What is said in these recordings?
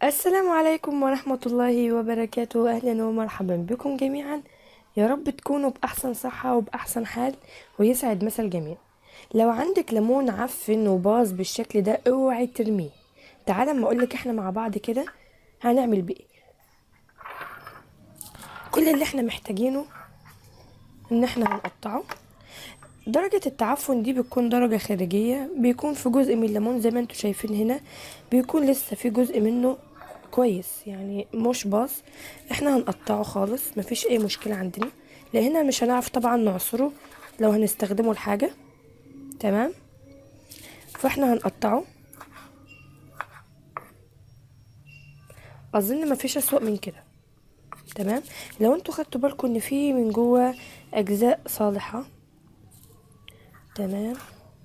السلام عليكم ورحمة الله وبركاته أهلا ومرحبا بكم جميعا يا رب تكونوا بأحسن صحة وبأحسن حال ويسعد مسا الجميع لو عندك ليمون عفن وباظ بالشكل ده اوعي ترميه تعالى اما اقولك احنا مع بعض كده هنعمل بيه كل اللي احنا محتاجينه ان احنا هنقطعه درجة التعفن دي بتكون درجة خارجية بيكون في جزء من الليمون زي ما انتوا شايفين هنا بيكون لسه في جزء منه كويس يعني مش باظ احنا هنقطعه خالص مفيش اي مشكلة عندنا لهنا مش هنعرف طبعا نعصره لو هنستخدمه لحاجة تمام فاحنا هنقطعه اظن مفيش اسوأ من كده تمام لو انتوا خدتوا بالكم ان في من جوه اجزاء صالحة تمام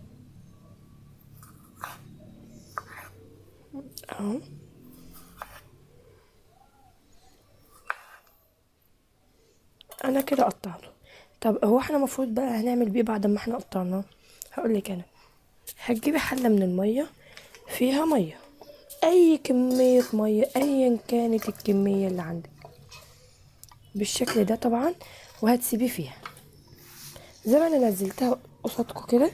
اهو انا كده قطعته طب هو احنا المفروض بقى هنعمل بيه بعد ما احنا قطعناه هقول لك انا هتجيبي حله من الميه فيها ميه اي كميه ميه ايا كانت الكميه اللي عندك بالشكل ده طبعا وهتسيبيه فيها زي ما انا نزلتها قصادكم كده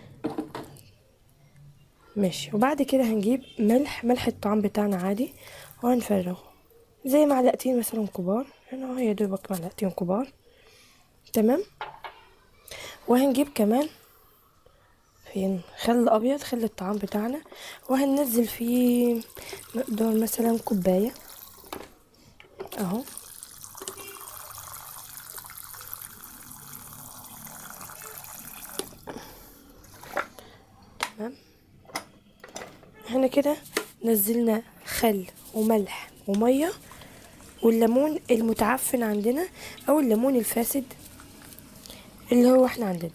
ماشي وبعد كده هنجيب ملح ملح الطعام بتاعنا عادي وهنفرغه زي معلقتين مثلا كبار هنا هي دوبك معلقتين كبار تمام وهنجيب كمان فين خل ابيض خل الطعام بتاعنا وهننزل فيه مقدار مثلا كوبايه اهو تمام احنا كده نزلنا خل وملح وميه والليمون المتعفن عندنا او الليمون الفاسد اللي هو احنا عندنا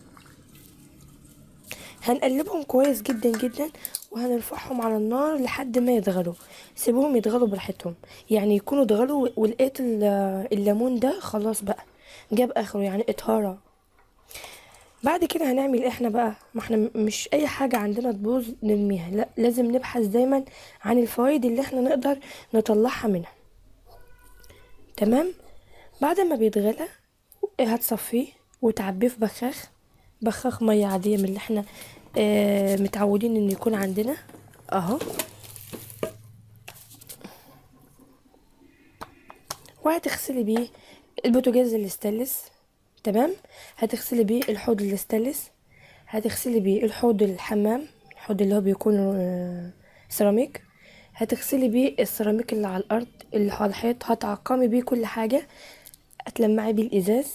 هنقلبهم كويس جدا جدا وهنرفعهم على النار لحد ما يتغلوا سيبوهم يتغلوا براحتهم يعني يكونوا اتغلوا ولقيت الليمون ده خلاص بقى جاب اخره يعني اتهرى بعد كده هنعمل احنا بقى ما احنا مش اي حاجة عندنا تبوظ نرميها لا لازم نبحث دايما عن الفوائد اللي احنا نقدر نطلعها منها تمام بعد ما بيتغلى هتصفيه وتعبيه في بخاخ بخاخ ميه عاديه من اللي احنا اه متعودين ان يكون عندنا اهو وهتغسلي بيه البوتاجاز الاستانلس تمام هتغسلي بيه الحوض الاستانلس هتغسلي بيه الحوض الحمام الحوض اللي هو بيكون اه سيراميك هتغسلي بيه السيراميك اللي على الارض اللي على الحيط هتعقمي بيه كل حاجه هتلمعي بيه الازاز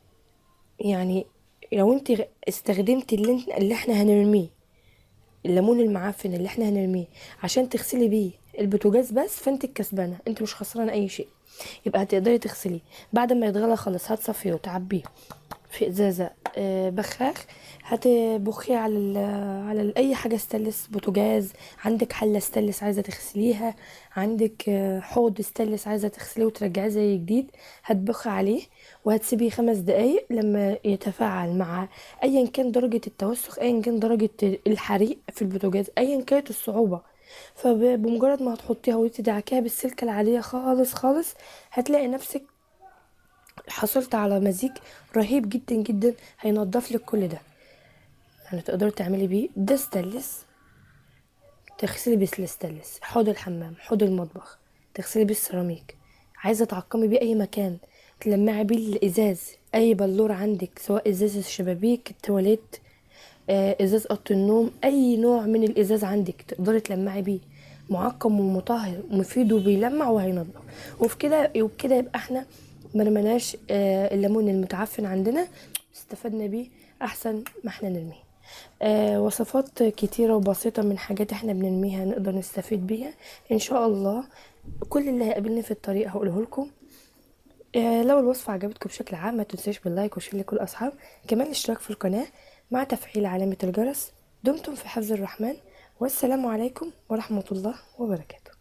يعني لو انت استخدمتي اللي, اللي احنا هنرميه الليمون المعفن اللي احنا هنرميه عشان تغسلي بيه البوتاجاز بس فانت الكسبانه انت مش خسرانه اي شيء يبقى هتقدري تغسليه بعد ما يتغلى خالص هتصفيه وتعبيه في ازازه اه بخاخ هتبخيه على ال على ال اي حاجه استانلس بوتاجاز عندك حله استانلس عايزه تغسليها عندك حوض استانلس عايزه تغسليه وترجعيه زي جديد هتبخي عليه وهتسيبيه خمس دقايق لما يتفاعل مع ايا كان درجه التوسخ ايا كان درجه الحريق في البوتاجاز ايا كانت الصعوبه فبمجرد ما هتحطيها وتدعكيها بالسلكه العاديه خالص خالص هتلاقي نفسك حصلت على مزيج رهيب جدا جدا هينضف لك كل ده يعني تقدري تعملي بيه ده ستانلس تغسلي بيه الستانلس حوض الحمام حوض المطبخ تغسلي بيه السيراميك عايزه تعقمي بيه اي مكان تلمعي بيه الازاز اي بلور عندك سواء ازاز الشبابيك التواليت ازاز اوضه النوم اي نوع من الازاز عندك تقدري تلمعي بيه معقم ومطهر ومفيد وبيلمع وهينضف وفي كده وبكده يبقى احنا ما رمناش الليمون المتعفن عندنا استفدنا بيه احسن ما احنا نرميه آه وصفات كتيرة وبسيطة من حاجات احنا بنرميها نقدر نستفيد بيها ان شاء الله كل اللي هيقابلني في الطريق هقوله لكم آه لو الوصفة عجبتكم بشكل عام ما تنساش باللايك وشير لكل الاصحاب كمان الاشتراك في القناة مع تفعيل علامة الجرس دمتم في حفظ الرحمن والسلام عليكم ورحمة الله وبركاته